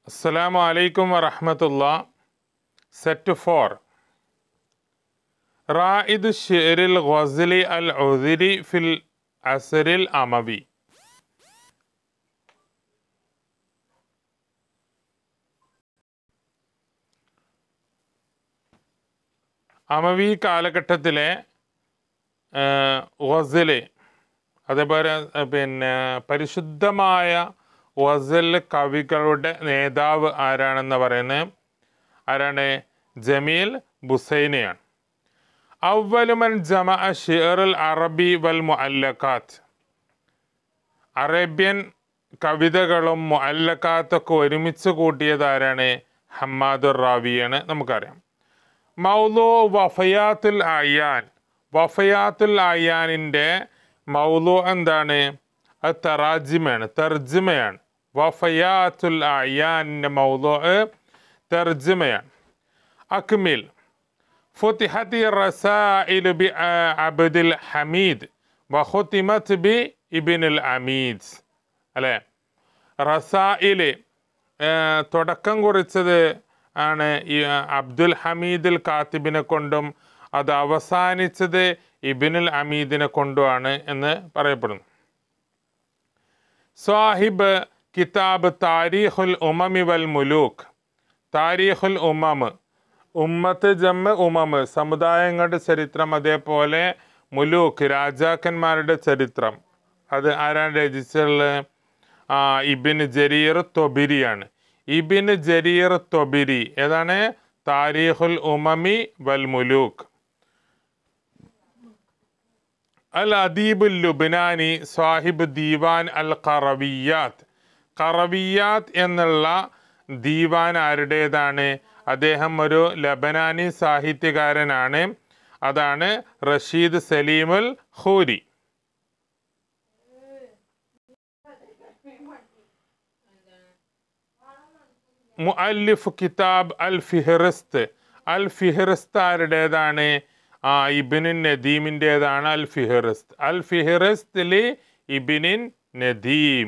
അസ്സലാമു അലൈക്കും വറഹമത്തുള്ള സെറ്റ് ഫോർ റായിദ് ഷെറിൽ ഗസലി അൽ ഉദിരി ഫിൽ അസരിൽ അമവി അമവി കാലഘട്ടത്തിലെ ഗസല് അതേപോലെ ആ, പിന്നെ പരിശുദ്ധമായ ഗസൽ കവികളുടെ നേതാവ് ആരാണെന്ന് പറയുന്നത് ആരാണ് ജമീൽ ബുസൈനയാണ് അവലുമൻ ജമ ഷിയറുൽ അറബി വൽ മുഅല്ലക്കാത്ത് അറേബ്യൻ കവിതകളും മുഅല്ലക്കാത്തൊക്കെ ഒരുമിച്ച് കൂട്ടിയത് ആരാണ് ഹമ്മാദുർ റാവിയാണ് നമുക്കറിയാം മൗലു വഫയാത്തുൽ അയ്യാൻ വഫയാത്തുൽ അയ്യാനിൻ്റെ മൗലു എന്താണ് അത് തറാജിമയാണ് തർജിമയാണ് വഫയാത്തുൽ അയ്യാനിൻ്റെ മൗലു തർജിമയാണ് അക്മിൽ فتحت الرسائل بعبد الحميد وختمت بابن العميد അല്ലേ റസായില് തുടക്കം കുറിച്ചത് ആണ് ഈ അബ്ദുൽ ഹമീദുൽ കാത്തിബിനെ കൊണ്ടും അത് അവസാനിച്ചത് ഇബിനുൽ അമീദിനെ കൊണ്ടുമാണ് എന്ന് പറയപ്പെടുന്നു സാഹിബ് കിതാബ് താരീഖുൽ ഉമമി വൽ മുലൂക്ക് താരീഖുൽ ഉമമ് ഉമ്മത്ത് ജമ്മ് ഉമമ് സമുദായങ്ങളുടെ ചരിത്രം അതേപോലെ മുലൂക്ക് രാജാക്കന്മാരുടെ ചരിത്രം അത് ആരാണ് രചിച്ചുള്ളത് ആ, ഇബിന് ജരീർ തൊബിരിയാണ് ഇബിന് ജരീർ തൊബിരി ഏതാണ് താരീഖുൽ ഉമമി വൽ മുലൂക്ക് അൽ അദീബുൽ ലുബ്നാനി സാഹിബ് ദീവാൻ അൽ ഖറവിയാത്ത് ഖറവിയാത്ത് എന്നുള്ള ദീവാൻ ആരുടേതാണ് അദ്ദേഹം ഒരു ലബനാനി സാഹിത്യകാരനാണ് അതാണ് റഷീദ് സലീമുൽ ഖൂരി മുഅല്ലിഫ് കിതാബ് അൽ ഫിഹറിസ്ത് അൽ ഫിഹറിസ്ത് ആരുടേതാണ് ആ ഇബിനിൻ നദീമിൻ്റെതാണ് അൽ ഫിഹറിസ്ത് അൽ ഫിഹറിസ്തിലി ഇബിനിൻ നദീം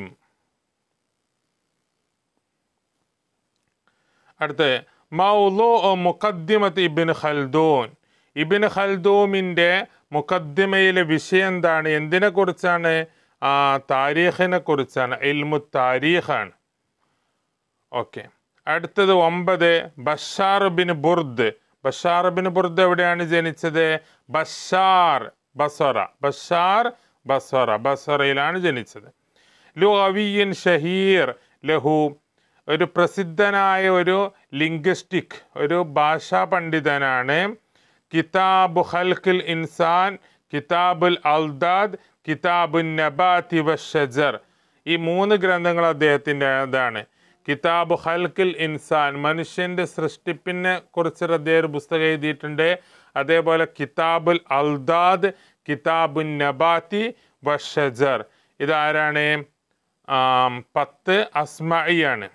അടുത്ത് മൗലു മുഖദ്ദിമത്ത് ഇബിൻ ഖൽദൂൻ ഇബിൻ ഖൽദൂമിൻ്റെ മുഖദ്ദിമയിലെ വിഷയം എന്താണ് എന്തിനെ കുറിച്ചാണ് ആ താരീഖിനെ കുറിച്ചാണ് ഇൽമു താരീഖാണ് ഓക്കെ അടുത്തത് ഒമ്പത് Bashar bin Burd Bashar bin Burd എവിടെയാണ് ജനിച്ചത് ബഷാർ ബസറ ബഷാർ ബസറ ബസറയിലാണ് ജനിച്ചത് ലുഅവിയൻ ഷഹീർ ലഹു ഒരു പ്രസിദ്ധനായ ഒരു ലിംഗ്വിസ്റ്റിക് ഒരു ഭാഷാ പണ്ഡിതനാണ് കിതാബ് ഖൽഖിൽ ഇൻസാൻ കിതാബുൽ അൽദാദ് കിതാബുൻ നബാത്തി വഷജർ ഈ മൂന്ന് ഗ്രന്ഥങ്ങൾ അദ്ദേഹത്തിൻ്റെ അതാണ് കിതാബ് ഖൽഖിൽ ഇൻസാൻ മനുഷ്യൻ്റെ സൃഷ്ടിപ്പിനെ കുറിച്ച് അദ്ദേഹം ഒരു പുസ്തകം എഴുതിയിട്ടുണ്ട് അതേപോലെ കിതാബുൽ അൽദാദ് കിതാബുൻ നബാത്തി വഷജർ ഇതാരാണ് ആം, പത്ത് അസ്മഇയാണ്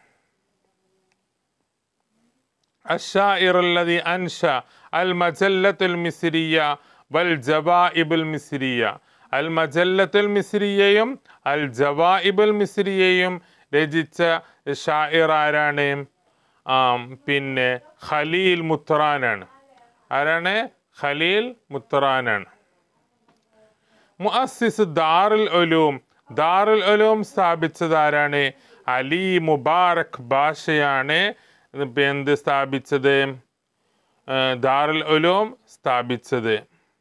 الشاعر الذي أنشأ المجلة المصرية والجوائب المصرية المجلة المصريയും അൽ ജവായിബുൽ മിസ്രിയയും രചിച്ച ഷായിർ ആരാണ് ആം, പിന്നെ ഖലീൽ മുത്രാനാണ് ആരാണ് ഖലീൽ മുത്രാനാണ് മുഅസ്സിസ് ദാറുൽ ഉലൂം ദാറുൽ ഉലൂം സ്ഥാപിച്ചത് ആരാണ് അലി മുബാറക് ബാഷയാണ് ഇപ്പൊ എന്ത് സ്ഥാപിച്ചത് ആ, ദാറുൽ ഉലൂം സ്ഥാപിച്ചത്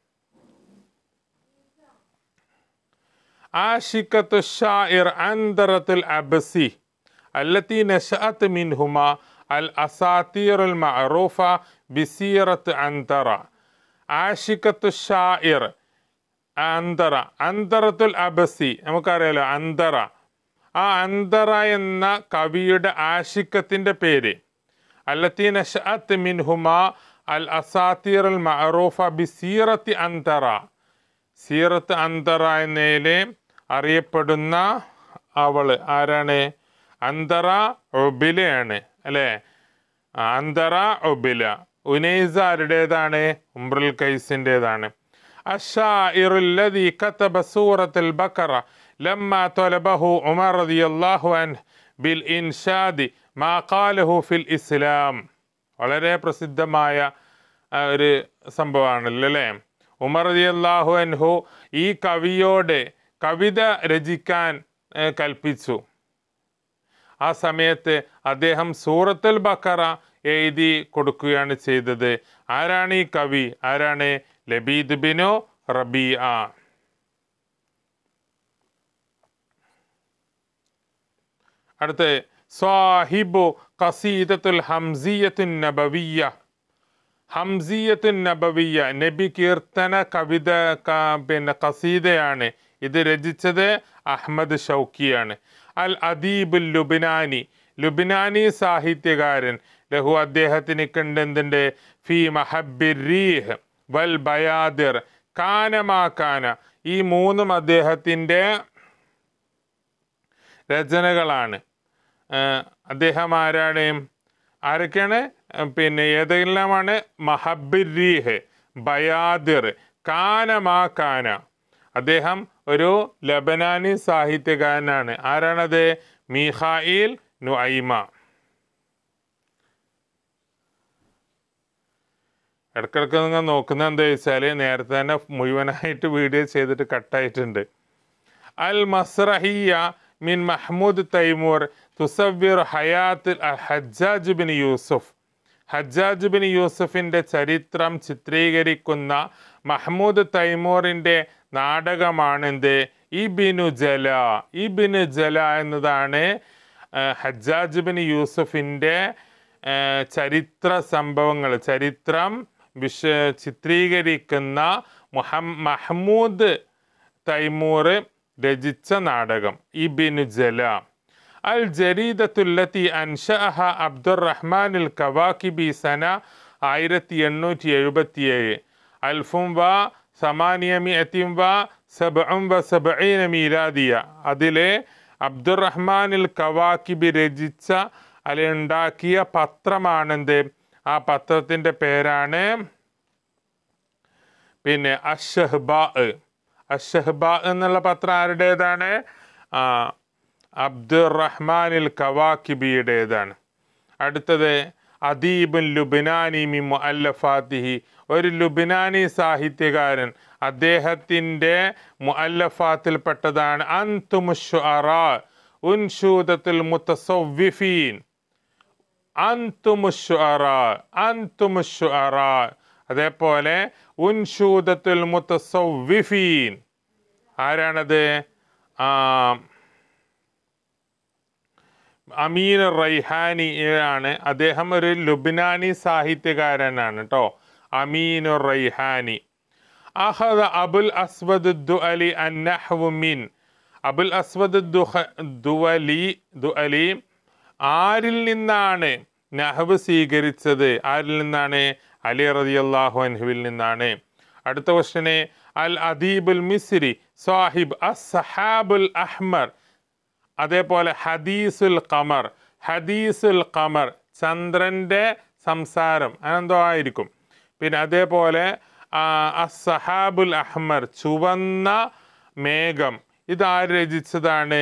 عاشقة الشاعر أندرة الأبسي التي نشأت منهما الأساطير المعروفة بسيرة أندرة عاشقة الشاعر അന്തറ അന്തറത്തുൽ അബസി നമുക്കറിയാലോ അന്തറ ആ അന്തറ എന്ന കവിയുടെ ആഷിക്കത്തിൻ്റെ പേര് അല്ലത്തി നഷഅത്ത് മിൻഹുമ അൽ അസാത്തീർ അൽ മഅറൂഫ ബി സീറത്തി അന്തറ സീറത്ത് അന്തറ എന്നതിൽ അറിയപ്പെടുന്ന അവള് ആരാണ് അന്തറ ഒബിലയാണ് അല്ലേ ആ, അന്തറ ഒബില ഉനൈസ ആരുടേതാണ് ഉംറുൽ കൈസിൻ്റെതാണ് الشاعر الذي كتب سورة البقرة لما طلبه عمر رضي الله عنه ബിൽ ഇൻഷാദി മാ ഖാലഹു ഫിൽ ഇസ്ലാം വളരെ പ്രസിദ്ധമായ ആ, ഒരു സംഭവമാണല്ലോ അല്ലേ ഉമർ റളിയല്ലാഹു അൻഹു ഈ കവിയോട് കവിത രചിക്കാൻ ഏ, കൽപ്പിച്ചു ആ സമയത്ത് അദ്ദേഹം സൂറത്തുൽ ബക്കറ എഴുതി കൊടുക്കുകയാണ് ചെയ്തത് ആരാണ് ഈ കവി ആരാണ് ലബീദ് ബിനു റബിയ അടുത്ത് സ്വാഹിബു കസീദത്തുൽ ഹംസിയത്തുൻ നബവിയ ഹംസിയത്തുൻ നബവിയ നബി കീർത്തന കവിത ക- പിന്നെ കസീദയാണ് ഇത് രചിച്ചത് അഹമ്മദ് ഷൗക്കിയാണ് അൽ അദീബുൽ ലുബിനാനി ലുബിനാനി സാഹിത്യകാരൻ ലഹു അദ്ദേഹത്തിന് കണ്ടെന്തുണ്ട് ഫി മഹബിറീഹ് വൽ ബയാദിർ കാനമാ കാന ഈ മൂന്നും അദ്ദേഹത്തിൻ്റെ രചനകളാണ് ആ, അദ്ദേഹം ആരാണ് ആരൊക്കെയാണ് ആ, പിന്നെ ഏതെല്ലാമാണ് മഹബിറീഹ് ബയാദിർ കാനമാ കാന അദ്ദേഹം ഒരു ലബനാനി സാഹിത്യകാരനാണ് ആരാണത് മീഹായിൽ നുഐമ ഇടക്കിടക്ക് നിങ്ങൾ നോക്കുന്നത് എന്താ വെച്ചാൽ നേരത്തെ തന്നെ മുഴുവനായിട്ട് വീഡിയോ ചെയ്തിട്ട് കട്ടായിട്ടുണ്ട് അൽ മസ്രഹിയ മിൻ മഹ്മൂദ് തൈമൂർ തുസവ്വിർ ഹയാത്ത് അൽ ഹജ്ജാജ് ബിൻ യൂസുഫ് ഹജ്ജാജ് ബിൻ യൂസുഫിൻ്റെ ചരിത്രം ചിത്രീകരിക്കുന്ന മഹ്മൂദ് തൈമൂറിൻ്റെ നാടകമാണെന്ത് ഇബിനു ജല ഇബിനു ജല എന്നതാണ് ആ, ഹജ്ജാജ് ബിൻ യൂസുഫിൻ്റെ ആ, ചരിത്ര സംഭവങ്ങൾ ചരിത്രം വിശ ചിത്രീകരിക്കുന്ന മുഹം മഹ്മൂദ് തൈമൂർ രചിച്ച നാടകം ഇബിനു ജല അൽ ജരീദത്തുല്ലത്തി അൻഷഅഹ അബ്ദുറഹ്മാൻ അൽ കവാക്കിബി സന ആയിരത്തി എണ്ണൂറ്റി എഴുപത്തിയേഴ് അൽഫും വ സമാനിയമിയത്തിം വ സബഉം വ സബഈന മീലാദിയ അതിലെ അബ്ദുറഹ്മാൻ അൽ കവാക്കിബി രചിച്ച അല്ലെ ഉണ്ടാക്കിയ പത്രമാണെന്ത് ആ പത്രത്തിൻ്റെ പേരാണ് പിന്നെ അഷഹ്ബ അഷഹ്ബ എന്നുള്ള പത്രം ആരുടേതാണ് ആ, അബ്ദുറഹ്മാനിൽ കവാക്കിബിയുടേതാണ് അടുത്തത് അദീബുൻ ലുബിനാനി മി മുഅല്ലഫാത്തിഹി ഒരു ലുബിനാനി സാഹിത്യകാരൻ അദ്ദേഹത്തിൻ്റെ മുഅല്ലഫാത്തിൽപ്പെട്ടതാണ് അന്തുമുഷുഅറ ഉൻഷൂദത്തുൽ മുത്തസവ്വിഫീൻ അന്തുമുഷുഅറ അന്തുമുഷുഅറ അതേപോലെ ഉൻഷൂദത്തുൽ മുത്തസവ്വിഫീൻ ആരാണത് ആ, അമീൻ റൈഹാനി ആണ് അദ്ദേഹം ഒരു ലുബ്നാനി സാഹിത്യകാരനാണ് കേട്ടോ അമീനു റൈഹാനി അഹദ അബുൽ അസ്വദ് ദുഅലി അന്നഹ്വു മിൻ അബുൽ അസ്വദ് ദുഹ- ദുഅലി ദുഅലി ആരിൽ നിന്നാണ് നഹവ് സ്വീകരിച്ചത് ആരിൽ നിന്നാണ് അലി റളിയല്ലാഹു അൻഹുവിൽ നിന്നാണ് അടുത്ത ക്വസ്റ്റ്യന് അൽ അദീബുൽ മിസ്രി സാഹിബ് അസ് സഹാബുൽ അഹ്മർ അതേപോലെ ഹദീസുൽ ഖമർ ഹദീസുൽ ഖമർ ചന്ദ്രൻ്റെ സംസാരം അതെന്തോ ആയിരിക്കും പിന്നെ അതേപോലെ ആ, അസ്സഹാബുൽ അഹ്മർ ചുവന്ന മേഘം ഇതാര് രചിച്ചതാണ്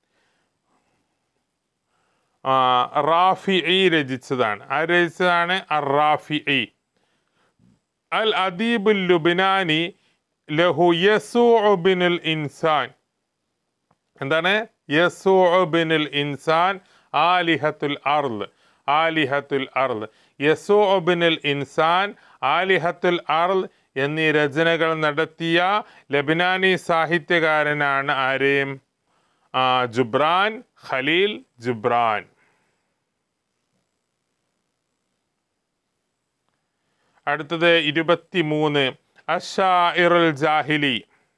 ആ, റാഫിഇ രചിച്ചതാണ് ആര് രചിച്ചതാണ് അർ റാഫിഇ അൽ അദീബുൽ ലുബിനാനി ലഹു യസൂഉ ബിനുൽ ഇൻസാൻ എന്താണ് യസൂഉ ബിനുൽ ഇൻസാൻ ആലിഹത്തുൽ അർള് ആലിഹത്തുൽ അർള് യസൂഉ ബിനുൽ ഇൻസാൻ ആലിഹത്തുൽ അർള് എന്നീ രചനകൾ നടത്തിയ ലബനാനി സാഹിത്യകാരനാണ് ആരെയും ആ, ജുബ്രാൻ ഖലീൽ ജുബ്രാൻ അടുത്തത് ഇരുപത്തി മൂന്ന് അഷാഇറുൽ ജാഹിലി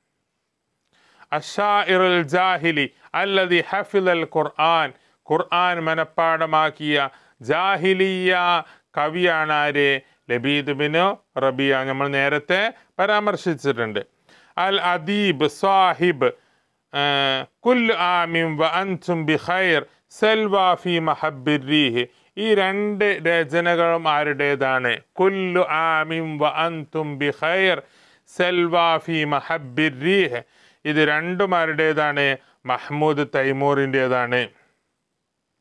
അഷാഇറുൽ ജാഹിലി അല്ലതി ഹഫിലൽ ഖുർആൻ ഖുർആൻ മനഃപ്പാടമാക്കിയ ജാഹിലിയ കവിയാണ് ആര് ലബീദ് ബിനു റബിയ നമ്മൾ നേരത്തെ പരാമർശിച്ചിട്ടുണ്ട് അൽ അദീബ് സാഹിബ് കുൽ ആമിം വ അൻതും ബിഖൈർ സൽവ ഫി മഹബിറീഹ് ഈ രണ്ട് രചനകളും ആരുടേതാണ് കുല്ലു ആമിം വ അൻതും ബിഖൈർ സൽവ ഫി മഹബിറീഹ് ഇത് രണ്ടും ആരുടേതാണ് മഹ്മൂദ് തൈമൂറിൻ്റെതാണ്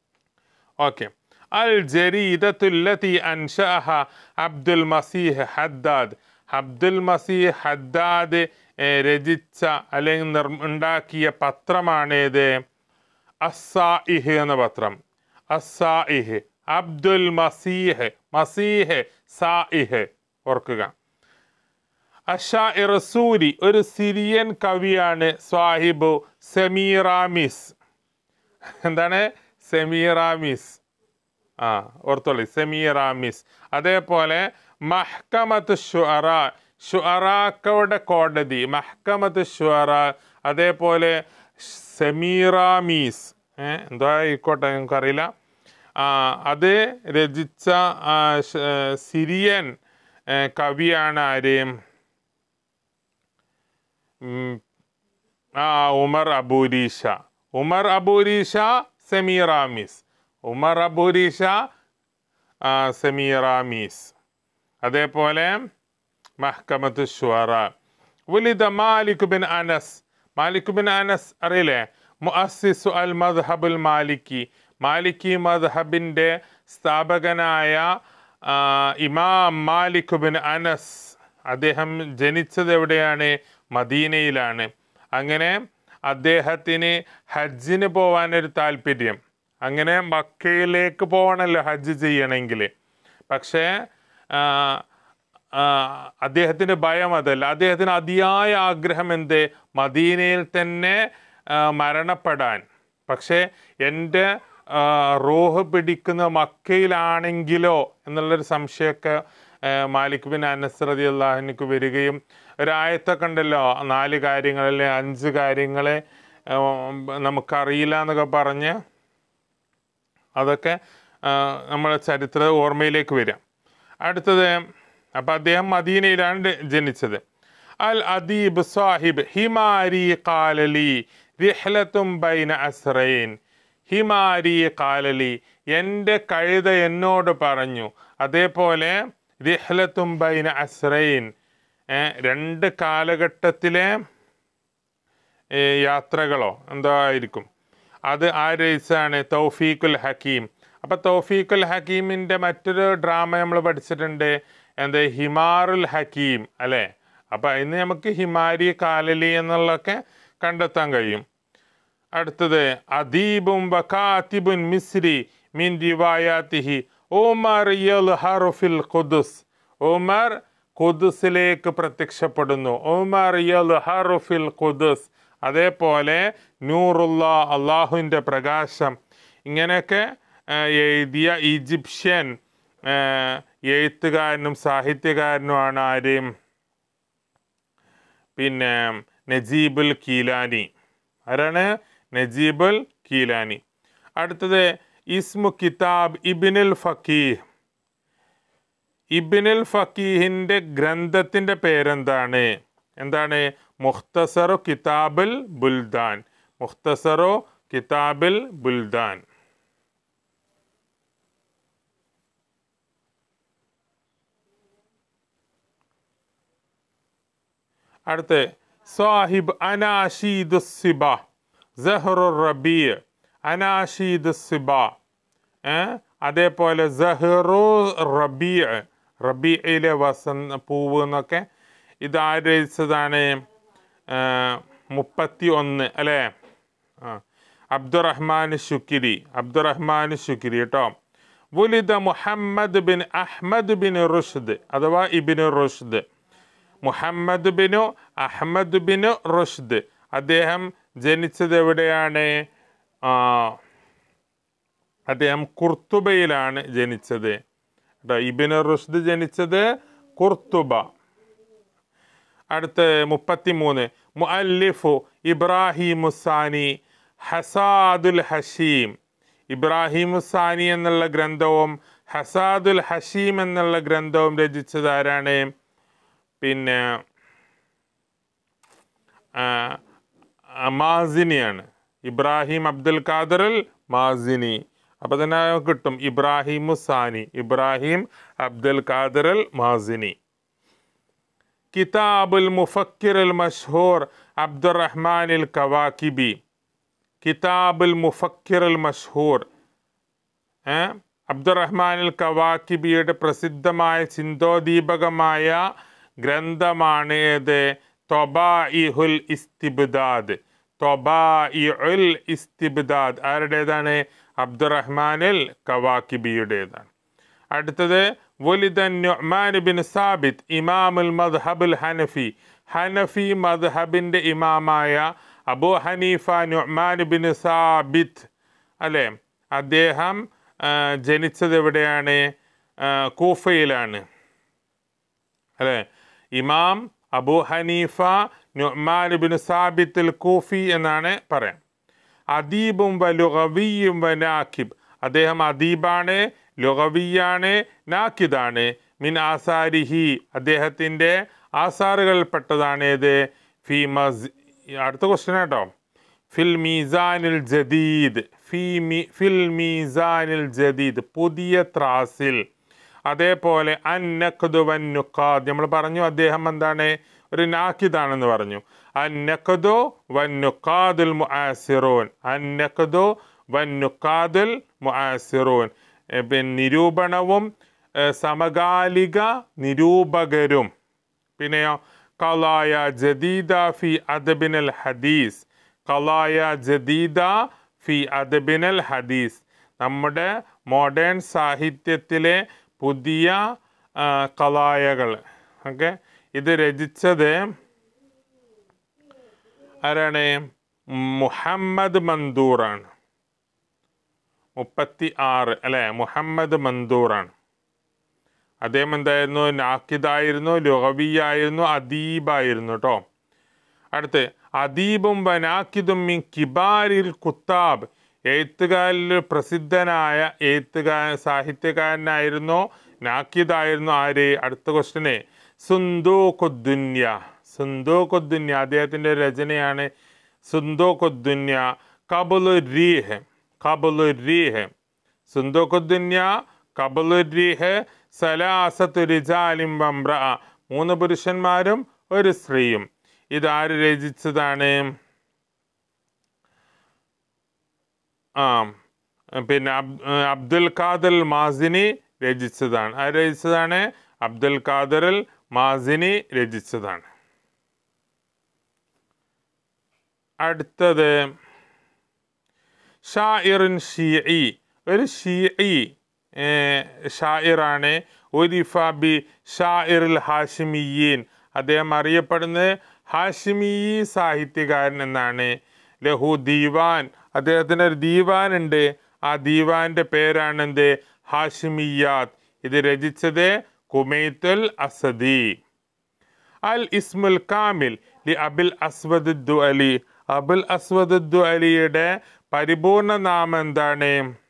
ഓക്കെ അൽ ജരീദത്തുല്ലത്തി അൻഷഅഹ അബ്ദുൽ മസീഹ് ഹദ്ദാദ് അബ്ദുൽ മസീഹ് ഹദ്ദാദ് ഏ, രചിച്ച അല്ലെങ്കിൽ നിർ ഉണ്ടാക്കിയ പത്രമാണേത് അസ്സായിഹ് എന്ന പത്രം അസ്സായിഹ് അബ്ദുൽ മസീഹ് മസീഹ് സായിഹ് ഓർക്കുക അഷാഇർ സൂരി ഒരു സിറിയൻ കവിയാണ് സ്വാഹിബു സെമീറാമിസ് എന്താണ് സെമീറാമിസ് ആ ഓർത്തോളി സെമീറാമിസ് അതേപോലെ മഹ്കമത്ത് ഷുഅറ ഷുഅറാക്കളുടെ കോടതി മഹ്കമത്ത് ഷുഅറ അതേപോലെ സെമീറാമീസ് ഏ, എന്തോ ആയിക്കോട്ടെ എനിക്കറിയില്ല ആ, അത് രചിച്ച ആ, ഷ- സിറിയൻ ഏ, കവിയാണ് ആരെയും ഉം, ആ ഉമർ അബൂരീഷ ഉമർ അബൂരീഷ സെമീറാമിസ് ഉമർ അബൂരീഷ ആ, സെമീറാമീസ് അതേപോലെ മഹ്കമത്ത് ഷുറ ഉലിദ മാലിക് ബിൻ അനസ് മാലിക് ബിൻ അനസ് അറിയില്ലേ മുഅസ്സിസു അൽ മദ്ഹബുൽ മാലിക്കി മാലിക്കി മദ്ഹബിൻ്റെ സ്ഥാപകനായ ആ, ഇമാം മാലിക് ബിൻ അനസ് അദ്ദേഹം ജനിച്ചത് എവിടെയാണ് മദീനയിലാണ് അങ്ങനെ അദ്ദേഹത്തിന് ഹജ്ജിന് പോകാനൊരു താല്പര്യം അങ്ങനെ മക്കയിലേക്ക് പോകണമല്ലോ ഹജ്ജ് ചെയ്യണമെങ്കിൽ പക്ഷേ ആ, ആ, അദ്ദേഹത്തിന് ഭയം അതല്ല അദ്ദേഹത്തിന് അതിയായ ആഗ്രഹം എന്ത് മദീനയിൽ തന്നെ ആ, മരണപ്പെടാൻ പക്ഷേ എൻ്റെ ആ, റൂഹ് പിടിക്കുന്ന മക്കയിലാണെങ്കിലോ എന്നുള്ളൊരു സംശയമൊക്കെ ആ, മാലിക് ബിൻ അനസ് റതി അള്ളാഹിനിക്ക് വരികയും ഒരായത്തൊക്കെ ഉണ്ടല്ലോ നാല് കാര്യങ്ങളിലെ അഞ്ച് കാര്യങ്ങളെ ആ, നമുക്കറിയില്ല എന്നൊക്കെ പറഞ്ഞ് അതൊക്കെ ആ, നമ്മളെ ചരിത്ര ഓർമ്മയിലേക്ക് വരാം അടുത്തത് അപ്പം അദ്ദേഹം മദീനയിലാണ് ഡ- ജനിച്ചത് അൽ അദീബ് സാഹിബ് ഹിമാരി കാലലി റിഹ്ലത്തും ബൈന അസ്രൈൻ ഹിമാരി കാലലി എൻ്റെ കഴുത എന്നോട് പറഞ്ഞു അതേപോലെ റിഹ്ലത്തും ബൈന അസ്രൈൻ ഏ, രണ്ട് കാലഘട്ടത്തിലെ ഏ, യാത്രകളോ എന്തോ ആയിരിക്കും അത് ആരയിച്ചാണ് തൗഫീഖുൽ ഹക്കീം അപ്പം തൗഫീഖുൽ ഹക്കീമിൻ്റെ മറ്റൊരു ഡ്രാമ നമ്മൾ പഠിച്ചിട്ടുണ്ട് എന്ത് ഹിമാറുൽ ഹക്കീം അല്ലേ അപ്പം അതിന് നമുക്ക് ഹിമാരി കാലലി എന്നുള്ളതൊക്കെ കണ്ടെത്താൻ കഴിയും അടുത്തത് അദീബും വകാത്തിബുൻ മിസ്രി മിൻ റിവായാത്തിഹി ഉമർ യൽഹറു ഫിൽ ഖുദുസ് ഉമർ ഖുദുസിലേക്ക് പ്രത്യക്ഷപ്പെടുന്നു ഉമർ യൽഹറു ഫിൽ ഖുദുസ് അതേപോലെ നൂറുള്ള അള്ളാഹുവിൻ്റെ പ്രകാശം ഇങ്ങനെയൊക്കെ ആ, എഴുതിയ ഈജിപ്ഷ്യൻ ആ, എഴുത്തുകാരനും സാഹിത്യകാരനുമാണ് ആരെയും പിന്നെ നജീബുൽ കീലാനി ആരാണ് നജീബുൽ കീലാനി അടുത്തത് ഇസ്മു കിതാബ് ഇബിനുൽ ഫക്കീഹ് ഇബിനുൽ ഫക്കീഹിൻ്റെ ഗ്രന്ഥത്തിൻ്റെ പേരെന്താണ് എന്താണ് മുഖ്തസറു കിതാബുൽ ബുൽദാൻ മുഖ്തസറു കിതാബുൽ ബുൽദാൻ അടുത്ത് സാഹിബ് അനാഷീദ് സിബ സഹറു റബീ അനാഷീദ് സിബ ഏ? അതേപോലെ സഹറു റബീ റബീയിലെ വസന്ത പൂവ് എന്നൊക്കെ ഇത് ആരയിച്ചതാണ് മുപ്പത്തി ഒന്ന് അല്ലേ ആ അബ്ദുറഹ്മാൻ ഷുക്കിരി അബ്ദുറഹ്മാൻ ഷുക്കിരി കേട്ടോ വുലിദ മുഹമ്മദ് ബിൻ അഹ്മദ് ബിൻ റുഷ്ദ് അഥവാ ഇബിൻ റുഷ്ദ് മുഹമ്മദ് ബിനു അഹമ്മദ് ബിനു റുഷ്ദ് അദ്ദേഹം ജനിച്ചത് എവിടെയാണ് ആ, അദ്ദേഹം കുർത്തുബയിലാണ് ജനിച്ചത് കേട്ടോ ഇബിന് റുഷ്ദ് ജനിച്ചത് കുർത്തുബ അടുത്ത് മുപ്പത്തിമൂന്ന് മുഅല്ലിഫു ഇബ്രാഹിം സാനി ഹസാദുൽ ഹഷീം ഇബ്രാഹിം സാനി എന്നുള്ള ഗ്രന്ഥവും ഹസാദുൽ ഹഷീം എന്നുള്ള ഗ്രന്ഥവും രചിച്ചത് ആരാണ് പിന്നെ ആ, ആ, മാസിനിയാണ് ഇബ്രാഹിം അബ്ദുൽ ഖാദറുൽ മാസിനി അപ്പൊ തന്നെ കിട്ടും ഇബ്രാഹിം സാനി ഇബ്രാഹിം അബ്ദുൽ ഖാദറുൽ മാസിനി കിതാബുൽ മുഫക്കിറുൽ മഷ്ഹൂർ അബ്ദുറഹ്മാനിൽ കവാക്കിബി കിതാബുൽ മുഫക്കിറുൽ മഷ്ഹൂർ ഏ, അബ്ദുറഹ്മാനിൽ കവാക്കിബിയുടെ പ്രസിദ്ധമായ ചിന്തോദീപകമായ ഗ്രന്ഥമാണ് ഏത് തൊബാഇഹുൽ ഇസ്തിബ്ദാദ് തൊബാഇഉൽ ഇസ്തിബ്ദാദ് ആരുടേതാണ് അബ്ദുറഹ്മാനിൽ കവാക്കിബിയുടേതാണ് അടുത്തത് വലിദൻ നുഅ്മാൻ ബിൻ സാബിത്ത് ഇമാമുൽ മദ്ഹബുൽ ഹനഫി ഹനഫി മദ്ഹബിന്റെ ഇമാമായ അബൂ ഹനീഫ നുഅ്മാൻ ബിൻ സാബിത്ത് അല്ലേ അദ്ദേഹം ആ, ജനിച്ചത് എവിടെയാണ് ആ, കൂഫയിലാണ് അല്ലേ ഇമാം അബൂ ഹനീഫ നുഅ്മാൻ ബിൻ സാബിത്തുൽ കൂഫി എന്നാണ് പറയാം അദീബും വ ലുഗവിയും വ നാക്കിബ് അദ്ദേഹം അദീബാണ് ലുഗവിയാണ് നാക്കിദാണ് മിൻ ആസാരിഹി അദ്ദേഹത്തിൻ്റെ ആസാറുകളിൽപ്പെട്ടതാണ് ഏത് ഫി മസ് അടുത്ത ക്വസ്റ്റ്യൻ കേട്ടോ ഫിൽ മീസാനിൽ ജദീദ് ഫി മി ഫിൽ മീസാനിൽ ജദീദ് പുതിയ ത്രാസിൽ അതേപോലെ അന്നഖദു വന്നുഖാദ് നമ്മൾ പറഞ്ഞു അദ്ദേഹം എന്താണ് ഒരു നാക്കിദാണെന്ന് പറഞ്ഞു അന്നഖദു വന്നുഖാദുൽ മുആസിറൂൻ അന്നഖദു വന്നുഖാദുൽ മുആസിറൂൻ എ, പിന്നെ നിരൂപണവും എ, സമകാലിക നിരൂപകരും പിന്നെയോ കലായ ജദീദ ഫി അദബിനൽ ഹദീസ് കലായ ജദീദ ഫി അദബിനൽ ഹദീസ് നമ്മുടെ മോഡേൺ സാഹിത്യത്തിലെ പുതിയ ആ, കലായകൾ ഓക്കെ ഇത് രചിച്ചത് ആരാണ് മുഹമ്മദ് മന്ദൂറാണ് മുപ്പത്തി ആറ് അല്ലെ മുഹമ്മദ് മന്ദൂറാണ് അദ്ദേഹം എന്തായിരുന്നു നാക്കിദായിരുന്നു ലുഹവിയായിരുന്നു അദീബായിരുന്നു കേട്ടോ അടുത്ത് അദീബും വനാക്കിദും മിൻ കിബാരിൽ കുത്താബ് എഴുത്തുകാരിൽ പ്രസിദ്ധനായ എഴുത്തുകാരൻ സാഹിത്യകാരനായിരുന്നു നാക്കിദായിരുന്നു ആര് അടുത്ത ക്വസ്റ്റ്യന് സുന്ദൂഖുദ്ദുന്യ സുന്ദൂഖുദ്ദുന്യ അദ്ദേഹത്തിൻ്റെ രചനയാണ് സുന്ദൂഖുദ്ദുന്യ കബുലു റീഹ് കബുലു റീഹ് സുന്ദൂഖുദ്ദുന്യ കബുലു റീഹ് സലാസത്തു റിജാലിം വംറ മൂന്ന് പുരുഷന്മാരും ഒരു സ്ത്രീയും ഇതാര് രചിച്ചതാണ് ആ പിന്നെ അബ്- അബ്ദുൽ ഖാദർ മാസിനി രചിച്ചതാണ് ആര് രചിച്ചതാണ് അബ്ദുൽ ഖാദർ മാസിനി രചിച്ചതാണ് അടുത്തത് ഷായിറുൻ ഷീഇ ഒരു ഷീഇ ഷായിറാണ് ഉരിഫ ബി ഷായിറുൽ ഹാഷിമിയീൻ അദ്ദേഹം അറിയപ്പെടുന്നത് ഹാഷിമി സാഹിത്യകാരൻ എന്നാണ് ലഹു ദീവാൻ അദ്ദേഹത്തിന് ഒരു ദീവാൻ ഉണ്ട് ആ ദീവാന്റെ പേരാണ് എന്ത് ഹാഷിമിയാത്ത് ഇത് രചിച്ചത് കുമൈത്തുൽ അസദി അൽ ഇസ്മുൽ കാമിൽ ലി അബിൽ അസ്വദ് അലി അബുൽ അസ്വദ് അലിയുടെ പരിപൂർണ നാമം എന്താണ്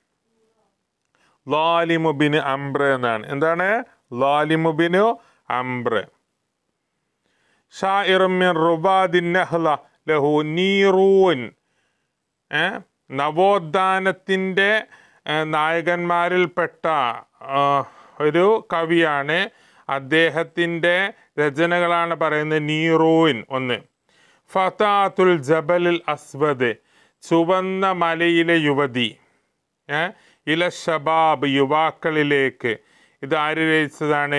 ലാലിമുബിന് അംബ്ര എന്നാണ് എന്താണ് ലാലിമുബിനു അംബ്ര ഷായിറുമിൻ റുബാദിൻ നഹ്ല ലഹു നീറൂൻ ഏ? നവോത്ഥാനത്തിൻ്റെ ഏ, നായകന്മാരിൽപ്പെട്ട ആ, ഒരു കവിയാണ് അദ്ദേഹത്തിൻ്റെ രചനകളാണ് പറയുന്നത് നീറൂൻ ഒന്ന് ഫതാത്തുൽ ജബലിൽ അസ്വദ് ചുവന്ന മലയിലെ യുവതി ഏ? ഇല ഷബാബ് യുവാക്കളിലേക്ക് ഇത് ആര് രചിച്ചതാണ്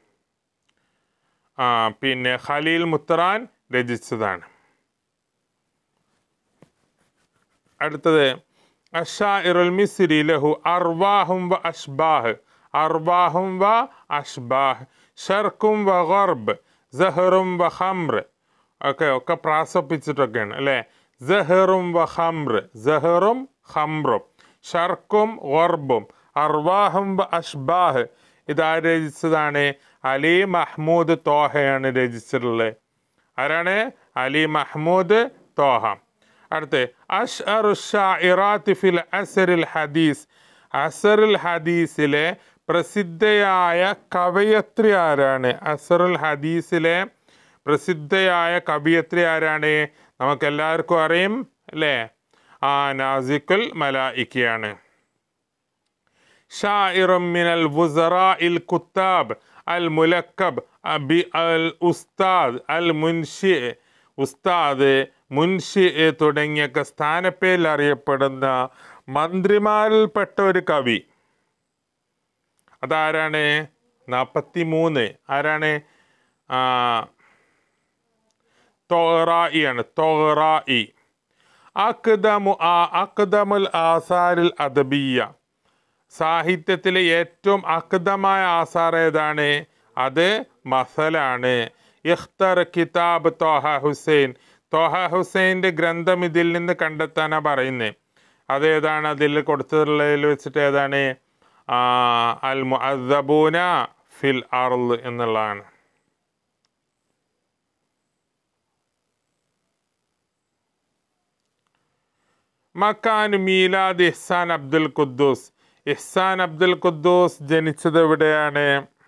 ആ പിന്നെ ഖലീൽ മുത്തറാൻ രചിച്ചതാണ് അടുത്തത് അഷാഇറുൽ മിസ്രി ലഹു അർവാഹും വ അഷ്ബാഹ് അർവാഹും വ അഷ്ബാഹ് ഷർക്കും വ ഗർബ് സഹറും വ ഖംർ ഒക്കെ ഒക്കെ പ്രാസപ്പിച്ചിട്ടൊക്കെയാണ് അല്ലേ സഹറും വ ഖംർ സഹറും ഖംറും ഷർക്കും ഗർബും അർവാഹും വ അഷ്ബാഹ് ഇതാര് രചിച്ചതാണ് അലി മഹ്മൂദ് തോഹയാണ് രചിച്ചിട്ടുള്ളത് ആരാണ് അലി മഹ്മൂദ് തോഹ അടുത്ത് അഷ്അറു ഷാഇറാത്ത് ഫിൽ അസറിൽ ഹദീസ് അസറുൽ ഹദീസിലെ പ്രസിദ്ധയായ കവയത്രി ആരാണ് അസറുൽ ഹദീസിലെ പ്രസിദ്ധയായ കവിയത്രി ആരാണ് നമുക്ക് എല്ലാവർക്കും അറിയും അല്ലേ ആ നാസിക്കുൽ മലായിക്കയാണ് شاعر من الوزراء الكتاب الملكب بالأستاذ المنشئ ഉസ്താദ് മുൻഷി തുടങ്ങിയൊക്കെ സ്ഥാനപ്പേരിൽ അറിയപ്പെടുന്ന മന്ത്രിമാരിൽപ്പെട്ട ഒരു കവി അതാരാണ് നാൽപ്പത്തി മൂന്ന് ആരാണ് ആ, തോറായി ആണ് തോറായി അക്ദമു ആ അക്ദമുൽ ആസാരിൽ അദബിയ സാഹിത്യത്തിലെ ഏറ്റവും അക്ദമായ ആസാർ ഏതാണ് അത് മസലാണ് ഇഖ്തർ കിതാബ് തോഹ ഹുസൈൻ തോഹ ഹുസൈൻ്റെ ഗ്രന്ഥം ഇതിൽ നിന്ന് കണ്ടെത്താനാണ് പറയുന്നത് അതേതാണ് അതിൽ കൊടുത്തിട്ടുള്ളതിൽ വെച്ചിട്ട് ഏതാണ് ആ, അൽ മുഅദ്ദബൂന ഫിൽ അർള് എന്നുള്ളതാണ് മക്കാൻ മീലാദ് ഇഹ്സാൻ അബ്ദുൽ ഖുദ്ദൂസ് ഇഹ്സാൻ അബ്ദുൽ ഖുദ്ദൂസ് ജനിച്ചത് എവിടെയാണ്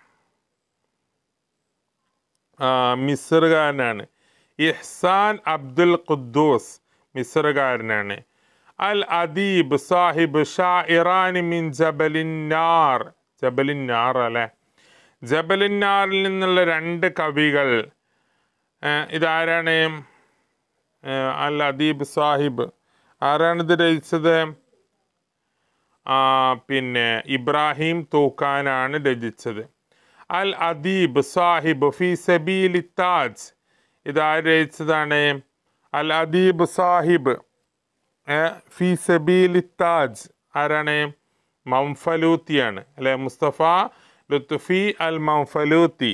ആ, മിസ്റുകാരനാണ് ഇഹ്സാൻ അബ്ദുൽ ഖുദ്ദൂസ് മിസ്റുകാരനാണ് അൽ അദീബ് സാഹിബ് ഷാ ഇറാനി മിൻ ജബലിന്നാർ ജബലിന്നാർ അല്ലെ ജബലിന്നാറിൽ നിന്നുള്ള രണ്ട് കവികൾ ഏ, ഇതാരാണ് ഏ, അൽ അദീബ് സാഹിബ് ആരാണിത് രചിച്ചത് ആ, പിന്നെ ഇബ്രാഹിം തൂക്കാനാണ് രചിച്ചത് അൽ അദീബ് സാഹിബ് ഫി സബീൽ താജ് ഇതാര് രചിച്ചതാണ് അൽ അദീബ് സാഹിബ് ഏ, ഫി സബീൽ താജ് ആരാണ് മംഫലൂത്തിയാണ് അല്ലെ മുസ്തഫ ലുത്ഫി അൽ മംഫലൂത്തി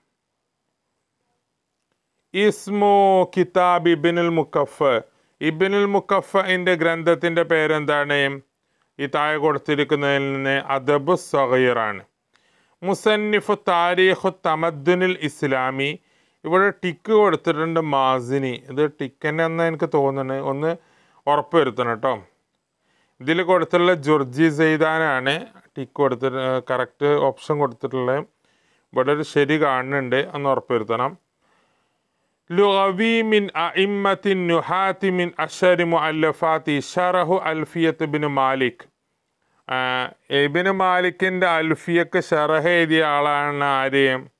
ഇസ്മു കിതാബ് ഇബിനുൽ മുക്കഫ് ഇബിനുൽ മുക്കഫിന്റെ ഗ്രന്ഥത്തിന്റെ പേരെന്താണ് ഈ താഴെ കൊടുത്തിരിക്കുന്നതിൽ നിന്ന് അദബ് സഹീറാണ് മുസന്നിഫ് താരീഖു തമദ്ദുനിൽ ഇസ്ലാമി ഇവിടെ ടിക്ക് കൊടുത്തിട്ടുണ്ട് മാസിനി ഇത് ടിക്കന്നെ എന്ന് എനിക്ക് തോന്നുന്നത് ഒന്ന് ഉറപ്പ് വരുത്തണം കേട്ടോ ഇതിൽ കൊടുത്തിട്ടുള്ള ജുർജി സെയ്താനാണ് ടിക്ക് കൊടുത്തിട്ട് കറക്റ്റ് ഓപ്ഷൻ കൊടുത്തിട്ടുള്ളത് ഇവിടെ ഒരു ശരി കാണുന്നുണ്ട് ഒന്ന് ഉറപ്പ് വരുത്തണം لغوي من أئمة النحاة من أشهر مؤلفات شرح ألفية بن مالك ആഹ് ഇബിന് മാലിക്കിന്റെ അൽഫിയക്ക് ഷറഹ എഴുതിയ ആളാണ് ആര്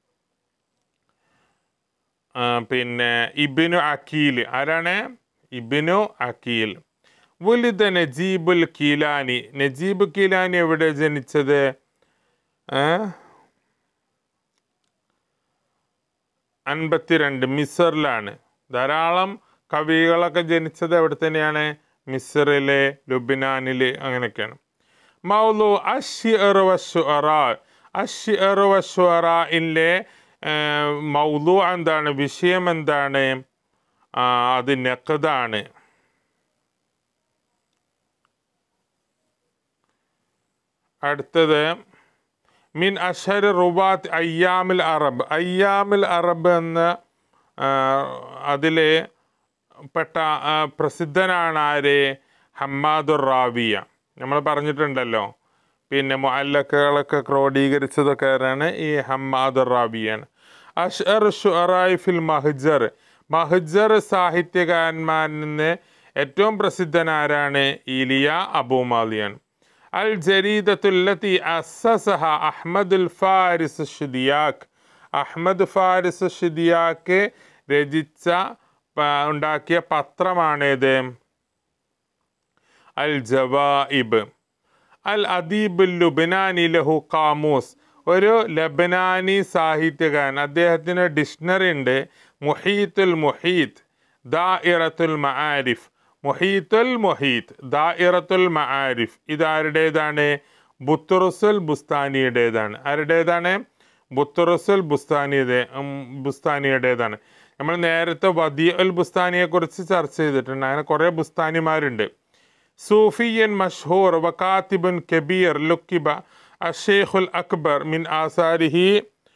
ആഹ് പിന്നെ ഇബിനു അക്കീൽ ആരാണ് ഇബിനു അക്കീൽ വുലിദ നജീബുൽ കീലാനി നജീബ് കീലാനി എവിടെ ജനിച്ചത് ഏഹ് അൻപത്തിരണ്ട് മിസറിലാണ് ധാരാളം കവികളൊക്കെ ജനിച്ചത് എവിടെ തന്നെയാണ് മിസറിലെ ലുബിനാനില് അങ്ങനെയൊക്കെയാണ് മൗലു അഷിഅർ വഷുഅറ അഷിഅർ വഷുഅറയിലെ മൗലു എന്താണ് വിഷയം എന്താണ് ആ, അത് നെക്കതാണ് അടുത്തത് മിൻ അഷർ റുബാത്ത് അയ്യാമിൽ അറബ് അയ്യാമിൽ അറബ് എന്ന അതിൽ പെട്ട ആ, പ്രസിദ്ധനാണ് ആര് ഹമ്മാദുർ റാവിയ നമ്മൾ പറഞ്ഞിട്ടുണ്ടല്ലോ പിന്നെ മുഅല്ലക്കുകളൊക്കെ ക്രോഡീകരിച്ചതൊക്കെ ആരാണ് ഈ ഹമ്മാദുർ റാവിയാണ് അഷ്അർ ഷുറായി ഫിൽ മഹ്ജർ മഹ്ജർ സാഹിത്യകാരന്മാരിൽ നിന്ന് ഏറ്റവും പ്രസിദ്ധനാരാണ് ഈലിയ അബൂമാലിയാണ് അൽ ജരീദത്തുല്ലത്തി അസസഹ അഹ്മദുൽ ഫാരിസ് ഷിദിയാക്ക് അഹ്മദ് ഫാരിസ് ഷിദിയാക്ക് രചിച്ച പ- ഉണ്ടാക്കിയ പത്രമാണേത് അൽ ജവായിബ് അൽ അദീബ് ലുബനാനി ലഹു കാമൂസ് ഒരു ലബനാനി സാഹിത്യകാരൻ അദ്ദേഹത്തിന് ഡിക്ഷണറി ഉണ്ട് മുഹീത്തുൽ മുഹീത്ത് ദാഇറത്തുൽ മആരിഫ് മുഹീത്തുൽ മുഹീത്ത് ദാഇറത്തുൽ മആരിഫ് ഇതാരുടേതാണ് ബുത്തുറുസുൽ ബുസ്താനിയുടേതാണ് ആരുടേതാണ് ബുത്തുറുസുൽ ബുസ്താനിയുടെ ഉം, ബുസ്താനിയുടേതാണ് നമ്മൾ നേരത്തെ വദി ഉൽ ബുസ്താനിയെ കുറിച്ച് ചർച്ച ചെയ്തിട്ടുണ്ട് അങ്ങനെ കുറേ ബുസ്താനിമാരുണ്ട് സൂഫിയൻ മഷ്ഹൂർ വക്കാത്തിബുൻ കബീർ ലുക്കിബ അഷേഖുൽ അക്ബർ മിൻ ആസാരിഹി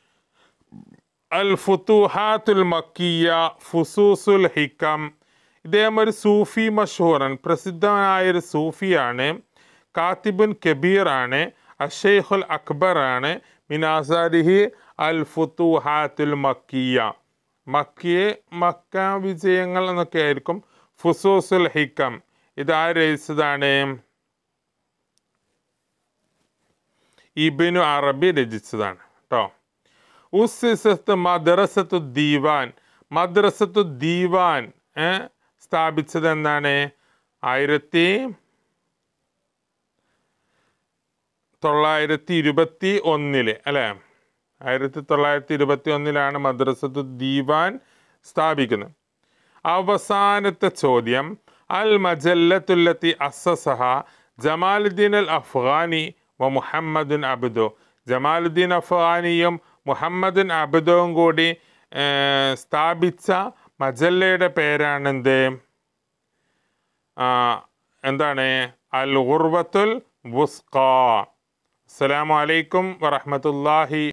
അൽ ഫുത്തുഹാത്തുൽ മക്കിയ ഫുസൂസുൽ ഹിക്കം ഇദ്ദേഹം ഒരു സൂഫി മഷൂറൻ പ്രസിദ്ധനായ ഒരു സൂഫിയാണ് കാത്തിബുൻ കബീർ ആണ് അഷേഖുൽ അക്ബർ ആണ് മിനാസാരിഹി അൽ ഫുത്തുഹാത്തുൽ മക്കിയ മക്കിയെ മക്ക വിജയങ്ങൾ എന്നൊക്കെ ആയിരിക്കും ഫുസൂസുൽ ഹിക്കം ഇതാര് രചിച്ചതാണ് ഇബിനു അറബി രചിച്ചതാണ് കേട്ടോ ഉസ്സിസത്ത് മദ്രസത്തു ദീവാൻ മദ്രസത്തു ദീവാൻ ഏ, സ്ഥാപിച്ചത് എന്താണ് ആയിരത്തി തൊള്ളായിരത്തി ഇരുപത്തി ഒന്നില് അല്ലേ ആയിരത്തി തൊള്ളായിരത്തി ഇരുപത്തി ഒന്നിലാണ് മദ്രസത്തു ദീവാൻ സ്ഥാപിക്കുന്നത് അവസാനത്തെ ചോദ്യം അൽ മജല്ലത്തുല്ലത്തി അസസഹ ജമാലുദ്ദീൻ അൽ അഫ്ഗാനി വ മുഹമ്മദുൻ അബ്ദു ജമാലുദ്ദീൻ അഫ്ഗാനിയും മുഹമ്മദുൻ അബ്ദുവും കൂടി ഏർ, സ്ഥാപിച്ച മജല്ലയുടെ പേരാണെന്ത് ആ, എന്താണ് അൽ ഗുർവത്തുൽ വുസ്ക അസ്സലാമു അലൈക്കും വറഹ്മത്തുള്ളാഹി